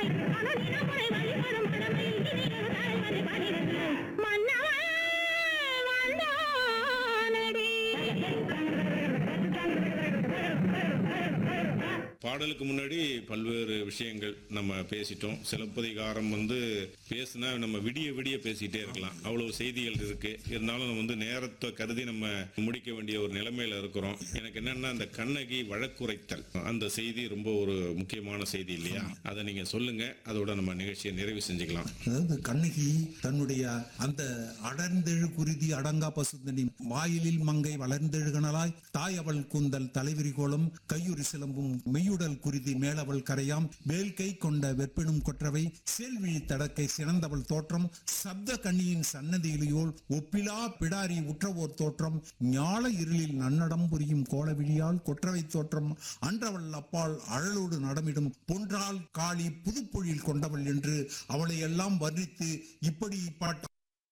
பாடலுக்கு முன்னாடி பல்வேறு விஷயங்கள் நம்ம பேசிட்டோம் சிலப்பதிகாரம் வந்து பேசுனா நம்ம விடிய விடிய பேசிட்டே இருக்கலாம் அவ்வளவு செய்திகள் இருக்கு இருந்தாலும் நம்ம வந்து நேரத்தை கருதி நம்ம முடிக்க வேண்டிய ஒரு நிலைமையில இருக்கிறோம் எனக்கு என்னன்னா அந்த கண்ணகி வழக்குரைத்தல் அந்த செய்தி ரொம்ப ஒரு முக்கியமான செய்தி இல்லையா அதை நீங்க சொல்லுங்க அதோட நம்ம நிகழ்ச்சியை நிறைவு செஞ்சுக்கலாம் அதாவது கண்ணகி தன்னுடைய அந்த அடர்ந்தெழு குருதி அடங்கா பசுந்தனி வாயிலில் மங்கை வளர்ந்தெழுகனலாய் தாய் அவள் கூந்தல் தலைவிரி கோலம் கையுறி சிலம்பும் மெய்யுடல் குருதி மேலவள் கரையாம் வேல் கை கொண்ட வெற்பெனும் கொற்றவை செல்விழி தடக்கை சிறந்தவள் தோற்றம் சப்த கண்ணியின் சன்னதியிலையோல் ஒப்பிலா பிடாரி உற்றவோர் தோற்றம் ஞால இருளில் நன்னடம் புரியும் கோலவிழியால் கொற்றவை தோற்றம் அன்றவள் அப்பால் அழலோடு நடமிடும் பொன்றால் காளி புதுப்பொழில் கொண்டவள் என்று அவளை எல்லாம் வர்ணித்து இப்படி பாட்ட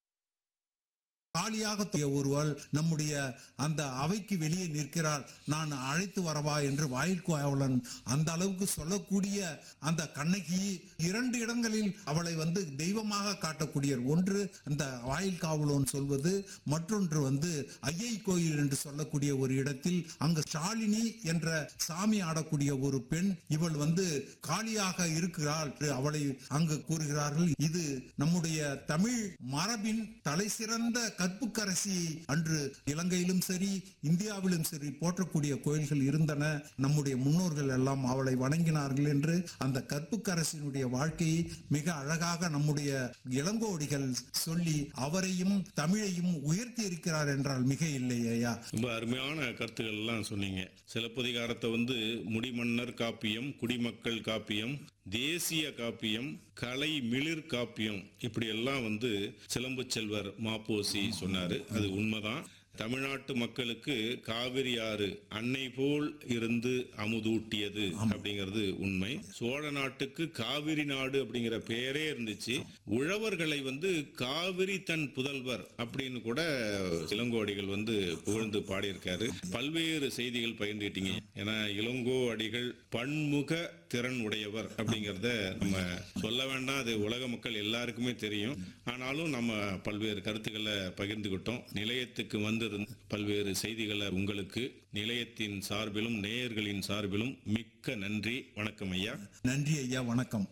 காலியாக ஒருவள் நம்முடைய அந்த அவைக்கு வெளியே நிற்கிறாள் நான் அழைத்து வரவா என்று வாயில் கோவலன் அந்த அளவுக்கு சொல்லக்கூடிய அந்த கண்ணகி இரண்டு இடங்களில் அவளை வந்து தெய்வமாக காட்டக்கூடிய ஒன்று அந்த வாயில் காவலோன் சொல்வது மற்றொன்று வந்து ஐயை கோயில் என்று சொல்லக்கூடிய ஒரு இடத்தில் அங்கு ஷாலினி என்ற சாமி ஆடக்கூடிய ஒரு பெண் இவள் வந்து காளியாக இருக்கிறாள் என்று அவளை அங்கு கூறுகிறார்கள் இது நம்முடைய தமிழ் மரபின் தலை சிறந்த கற்புக்கரசி அன்று இலங்கையிலும் சரி இந்தியாவிலும் சரி போற்றக்கூடிய கோயில்கள் இருந்தன நம்முடைய முன்னோர்கள் எல்லாம் அவளை வணங்கினார்கள் என்று அந்த கற்புக்கரசினுடைய வாழ்க்கையை மிக அழகாக நம்முடைய இளங்கோடிகள் சொல்லி அவரையும் தமிழையும் உயர்த்தி இருக்கிறார் என்றால் மிக இல்லை ஐயா ரொம்ப அருமையான கருத்துக்கள் எல்லாம் சொன்னீங்க சிலப்பதிகாரத்தை வந்து முடிமன்னர் காப்பியம் குடிமக்கள் காப்பியம் தேசிய காப்பியம் கலை மிளிர் காப்பியம் இப்படி எல்லாம் வந்து சிலம்பு செல்வர் மாப்போசி சொன்னாரு அது உண்மைதான் தமிழ்நாட்டு மக்களுக்கு காவிரி ஆறு அன்னை போல் இருந்து அமுதூட்டியது அப்படிங்கிறது உண்மை சோழ நாட்டுக்கு காவிரி நாடு அப்படிங்கிற பெயரே இருந்துச்சு உழவர்களை வந்து காவிரி தன் புதல்வர் அப்படின்னு கூட இளங்கோடிகள் வந்து புகழ்ந்து பாடியிருக்காரு பல்வேறு செய்திகள் பகிர்ந்துக்கிட்டீங்க ஏன்னா இளங்கோ அடிகள் பன்முக திறன் உடையவர் அப்படிங்கிறத நம்ம சொல்ல வேண்டாம் அது உலக மக்கள் எல்லாருக்குமே தெரியும் ஆனாலும் நம்ம பல்வேறு கருத்துக்களை பகிர்ந்துக்கிட்டோம் நிலையத்துக்கு வந்திருந்த பல்வேறு செய்திகளை உங்களுக்கு நிலையத்தின் சார்பிலும் நேயர்களின் சார்பிலும் மிக்க நன்றி வணக்கம் ஐயா நன்றி ஐயா வணக்கம்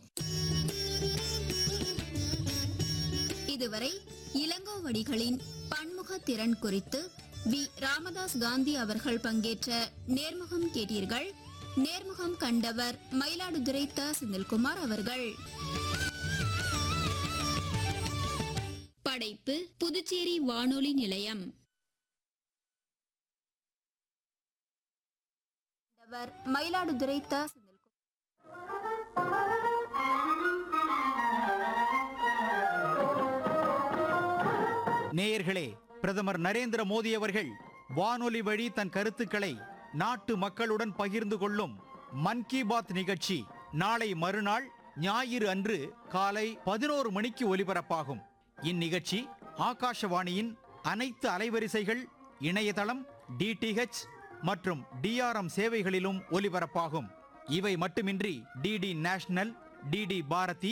இதுவரை இளங்கோவடிகளின் பன்முக திறன் குறித்து வி ராமதாஸ் காந்தி அவர்கள் பங்கேற்ற நேர்முகம் கேட்டீர்கள் நேர்முகம் கண்டவர் மயிலாடுதுறை த செந்தில்குமார் அவர்கள் படைப்பு புதுச்சேரி வானொலி நிலையம் கண்டவர் மயிலாடுதுறை த செந்தில்குமார் நேயர்களே பிரதமர் நரேந்திர மோடி அவர்கள் வானொலி வழி தன் கருத்துக்களை நாட்டு மக்களுடன் பகிர்ந்து கொள்ளும் மன் கி பாத் நிகழ்ச்சி நாளை மறுநாள் ஞாயிறு அன்று காலை பதினோரு மணிக்கு ஒலிபரப்பாகும் இந்நிகழ்ச்சி ஆகாஷவாணியின் அனைத்து அலைவரிசைகள் இணையதளம் டிடிஹெச் மற்றும் டிஆர்எம் சேவைகளிலும் ஒலிபரப்பாகும் இவை மட்டுமின்றி டிடி நேஷனல் டிடி பாரதி